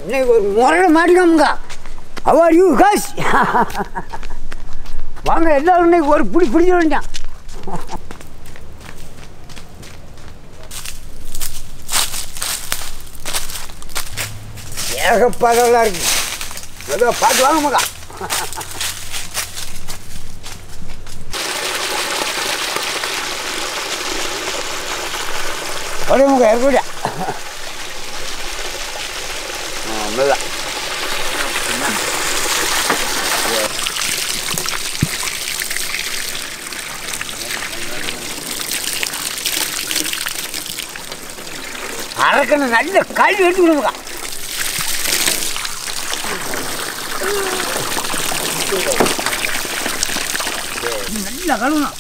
இன்னைக்கு ஒரு முறை மாட்டிக்காமுங்க அவர் யூ காஸ் வாங்க எல்லாரும் இன்னைக்கு ஒரு பிடி பிடிக்க வேண்டாம் ஏகப்பதெல்லாம் இருக்கு ஏதோ பார்த்து வாங்க மகா அப்படியே மகா இருக்கா மெல்ல அரக்கணும் நல்ல கல்வி எடுத்துக்கணுமுக்கா நல்ல கழுவணும்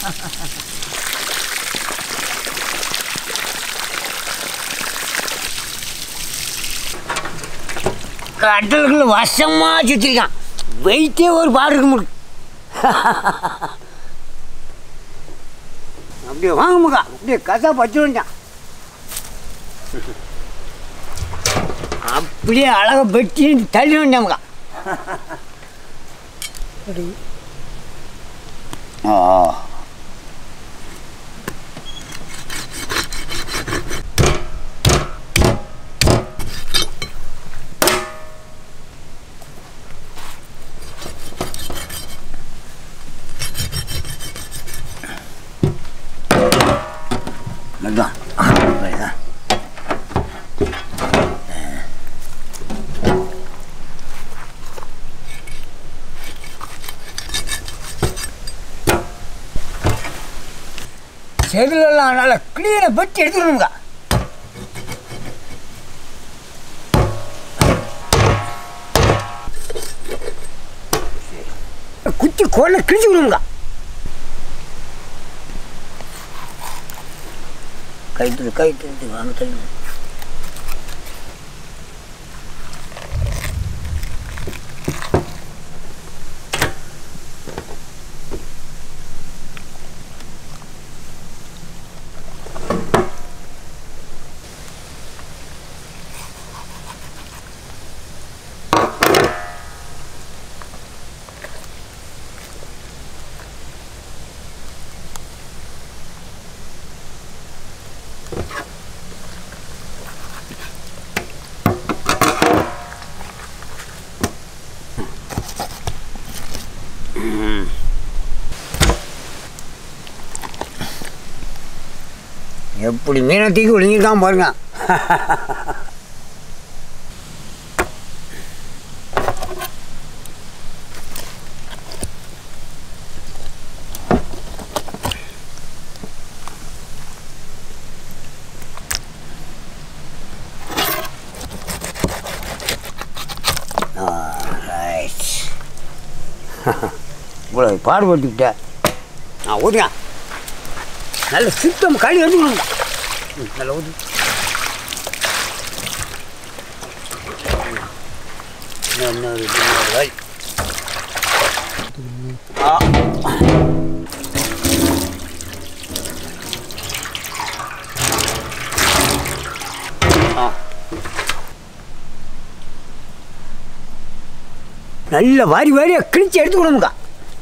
கடலுக்குள்ள வசமாக சுற்றிருக்கான் வெயிட்டே ஒரு பாடு இருக்க முடியும் அப்படியே வாங்க முகா அப்படியே கசா பச்சு வேண்டாம் அப்படியே அழகா வெட்டி தள்ளி வேண்டாம் முகா ஆ அதுதான் அதுதான். செதிலெல்லாம் நல்லா கிளீனை வெட்டி எடுத்துக்கணுங்க குத்தி கொள்ள கிழிச்சு விடுங்க கைத்து கைத்து வாங்க தள்ளி எப்படி மீனை தூக்கி விழுங்கிருக்கான் பாருங்க ரைட் இவ்வளோ பாடுபட்டுக்கிட்ட ஆ ஊதுங்க நல்ல சுத்தம் களி எடுத்துக்கணுங்க ம், நல்லா ஊது இன்னும் இன்னொரு இன்னொரு களி ஆ ஆ நல்ல வாரி வாரியாக கிழிச்சு எடுத்துக்கணுங்க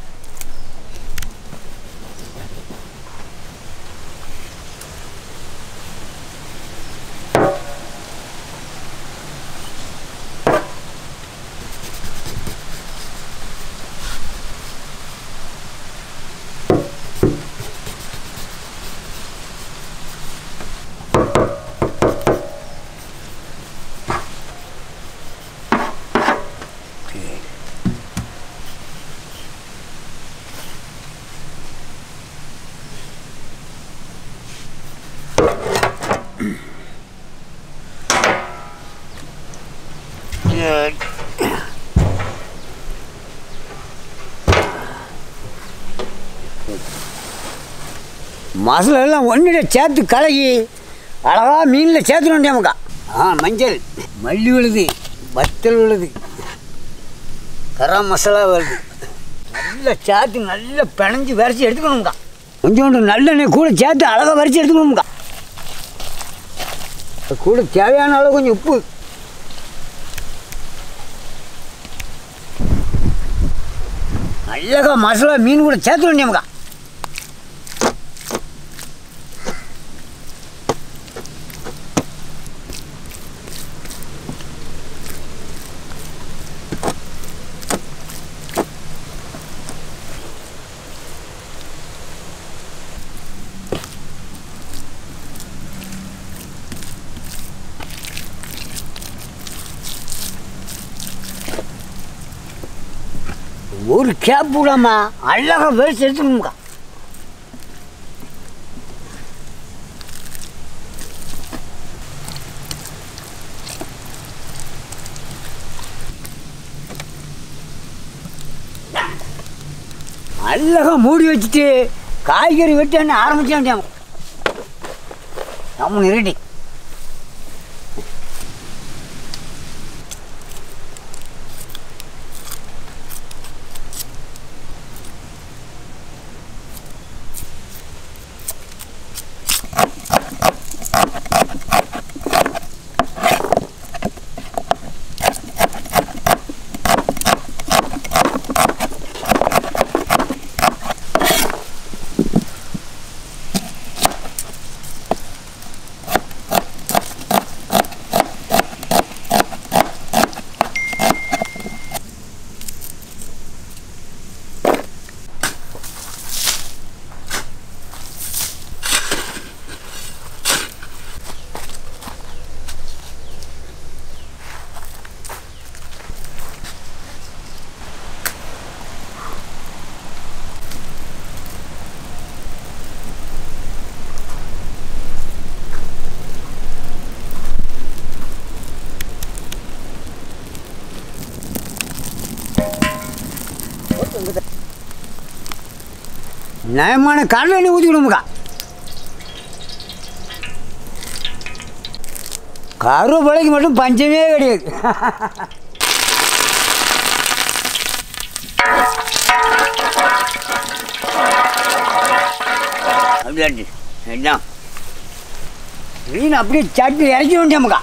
மசாலா எல்லாம் ஒன்றிட சேர்த்து கலகி அழகா மீனில் சேர்த்து வேண்டியமுக்கா ஆ மஞ்சள் மல்லி விழுது வத்தல் விழுது கரம் மசாலா வருது நல்லா சேர்த்து நல்லா பிணைஞ்சு வரைச்சி எடுத்துக்கணுங்கக்கா கொஞ்சோண்டு நல்லெண்ணெய் கூட சேர்த்து அழகாக வரைச்சி எடுத்துக்கணுங்கக்கா கூட தேவையான அளவு கொஞ்சம் உப்பு அழகா மசாலா மீன் கூட சேர்த்து வேண்டியமுக்கா ஒரு கேப் விடாமா அழகா வேஸ்ட் எடுத்துக்கணும்க்கா அழகா மூடி வச்சுட்டு காய்கறி வெட்டான்னு ஆரம்பிச்சான் நம்ம ரெடி நயமான கடலை எண்ணெய் ஊற்றிக்கணுமுக்கா கருவேப்பிலைக்கு மட்டும் பஞ்சமே கிடையாது அப்படியாட்டு என்ன மீன் அப்படியே சட்டு இறக்கி வேண்டியமுக்கா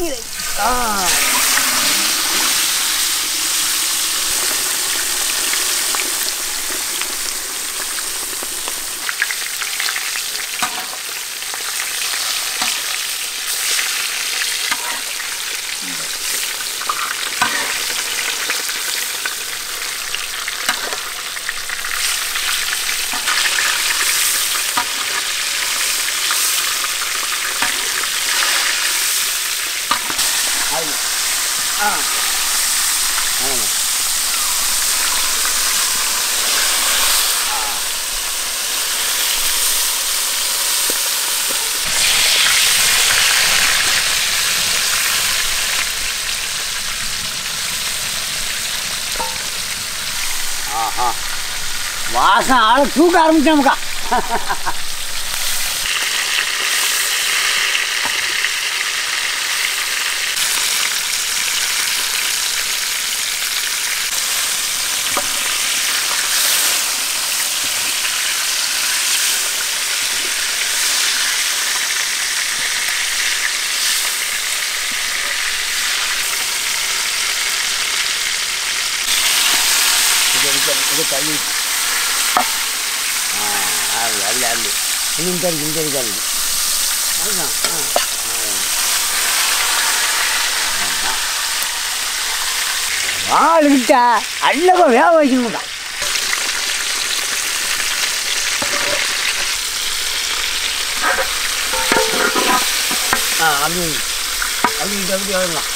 ஆஹா வாசம் ஆளை தூக்க ஆரம்பிச்சோம்க்கா இது தள்ளி ஆ அது அல்ல அல்ல இந்த இருக்கு இந்த இருக்கு அல்ல அதுதான் ஆ ஆளுகிட்ட அல்லவ வேக வைக்கணும்டா ஆ அப்படி அப்படி அப்படி வரலாம்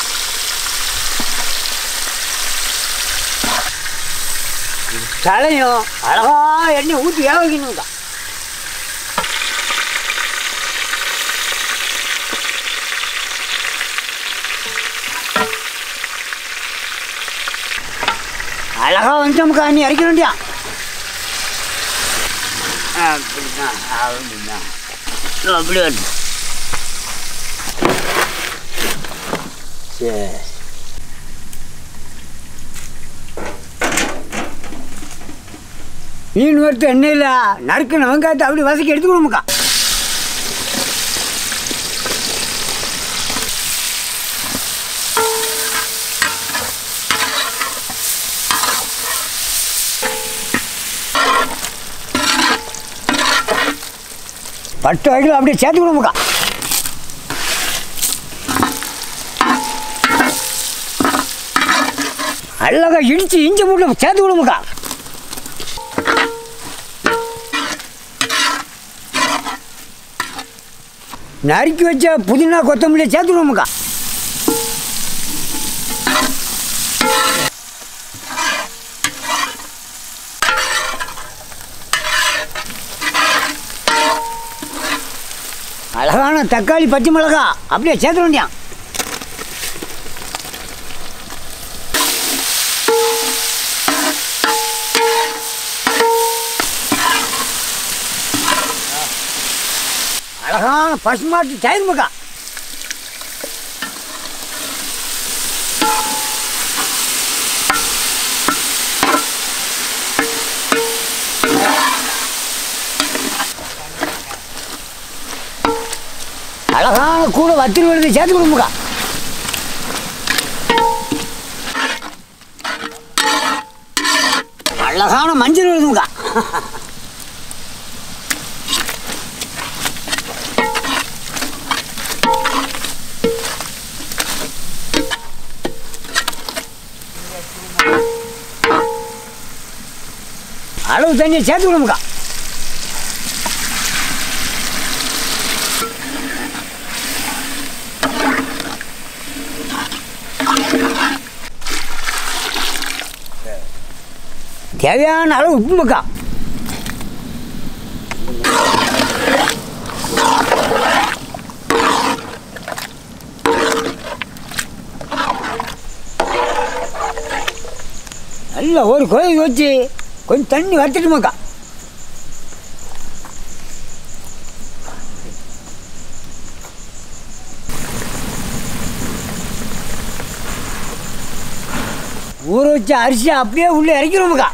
தலையும் அழகா எண்ணெய் ஊற்றி வேக வைக்கணும்க்கா அழகா வந்துட்டோம்க்கா நீ இறக்க வேண்டியா அப்படிதான் அப்படிதான் இதோ அப்படி வரணும் சரி மீன் வறுத்து எண்ணெயில் நறுக்கின வெங்காயத்தை அப்படி வதக்கி எடுத்துக்கணுமுக்கா பட்டு வகையில் அப்படியே சேர்த்து விடுமுக்கா அழகா இடிச்சு இஞ்சி மூட்டை சேர்த்து விடுமுக்கா நறுக்கி வச்ச புதினா கொத்தமல்லியை சேர்த்து விடுமுக்கா அழகான தக்காளி பச்சை மிளகா அப்படியே சேர்த்து வேண்டியான் அழகான பசுமாட்டு தயிர் முக்கா அழகான கூட வத்திரி விழுது சேர்த்து கொடுமுக்கா அழகான மஞ்சள் விழுதுமுக்கா அளவு தண்ணியை சேர்த்து விடுமுக்கா தேவையான அளவு உப்பு மக்கா நல்ல ஒரு கோழி வச்சு கொஞ்சம் தண்ணி வத்துட்டு மக்கா ஊற வச்ச அரிசி அப்படியே உள்ளே இறக்கிடுவோமுக்கா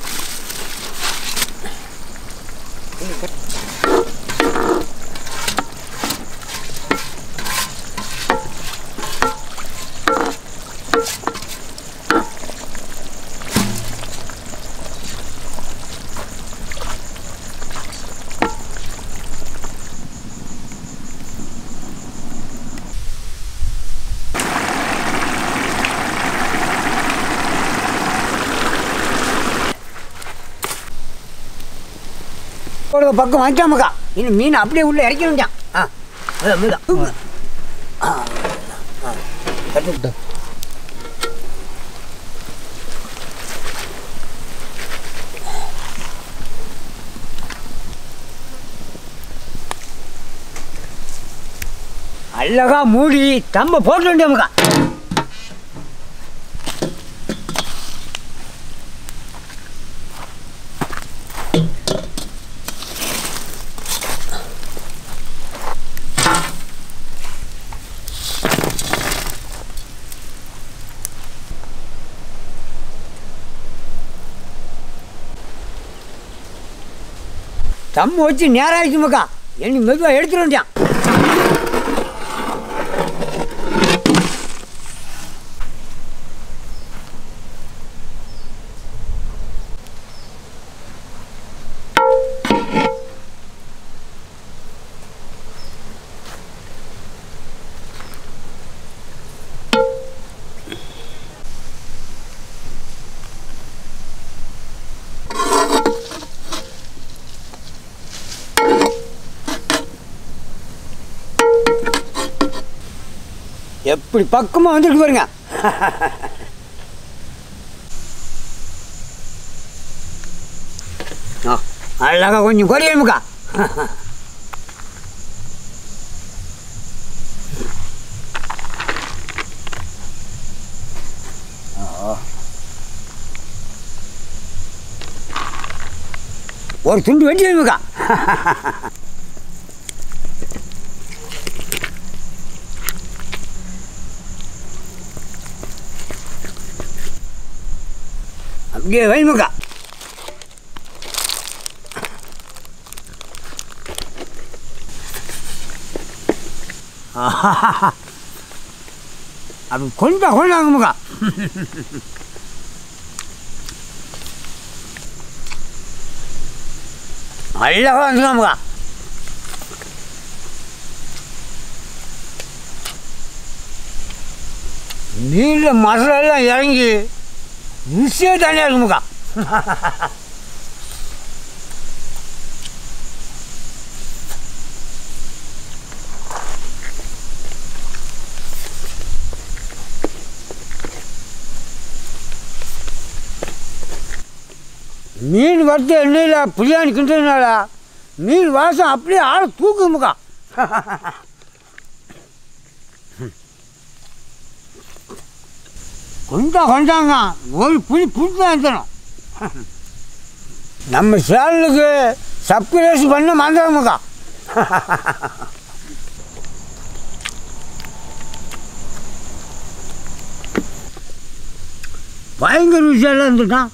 ஒரு பக்கம் வாங்கிக்காமக்கா இன்னும் மீன் அப்படியே உள்ளே இறக்கி வேண்டாம் ஆ அதான் மீன் ஆ ஆ கட்டு அழகா மூடி தம்ப போட்டு வேண்டியமுக்கா தம்மு வச்சு நேரம் ஆயிடுச்சுமாக்கா என்ன மெதுவாக எடுத்துட்டு வந்துட்டான் எப்படி பக்கமாக வந்துருக்கு பாருங்க ஆ, அழகா கொஞ்சம் குறையமுக்கா ஒரு துண்டு வெட்டி வைமுக்கா அப்படியே வைமுக்கா அப்படி கொண்டா கொண்டாங்கம்முக்கா அழகா வந்துக்காமுக்கா மீனில் மசாலெல்லாம் இறங்கி ருசியே தனியாக இருக்குமுக்கா மீன் வறுத்த எண்ணெயில் பிரியாணி கிண்டுறதுனால மீன் வாசம் அப்படியே ஆளை தூக்குமுக்கா கொஞ்சம் கொஞ்சாங்க ஒரு புளி புளிச்சு தான் எடுத்தணும் நம்ம சேனலுக்கு சப்ஸ்கிரைஸ் பண்ண மறந்துடுமுக்கா பயங்கர ருசியெல்லாம் இருந்துட்டான்